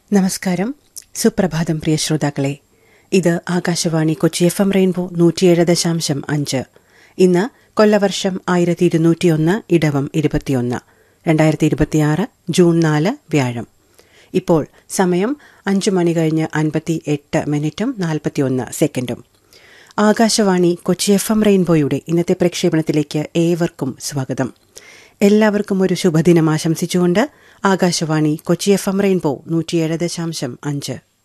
നമസ്കാരം സുപ്രഭാതം പ്രിയ ശ്രോതാക്കളെ ഇത് Akashvani Kochi F M Rainbow നൂറ്റിയേഴ് ദശാംശം അഞ്ച് ഇന്ന് കൊല്ലവർഷം ആയിരത്തി ഇരുന്നൂറ്റിയൊന്ന് ഇടവം ഇരുപത്തിയൊന്ന് രണ്ടായിരത്തി ഇരുപത്തിയാറ് ജൂൺ നാല് വ്യാഴം ഇപ്പോൾ സമയം അഞ്ചു മണി കഴിഞ്ഞ് അൻപത്തി എട്ട് മിനിറ്റും നാൽപ്പത്തിയൊന്ന് സെക്കൻഡും ആകാശവാണി കൊച്ചി എഫ് എം റെയിൻബോയുടെ ഇന്നത്തെ പ്രക്ഷേപണത്തിലേക്ക് ഏവർക്കും സ്വാഗതം എല്ലാവർക്കും ഒരു ശുഭദിനം ആശംസിച്ചുകൊണ്ട് Akashvani Kochi F M Rainbow നൂറ്റിയേഴ് ദശാംശം അഞ്ച്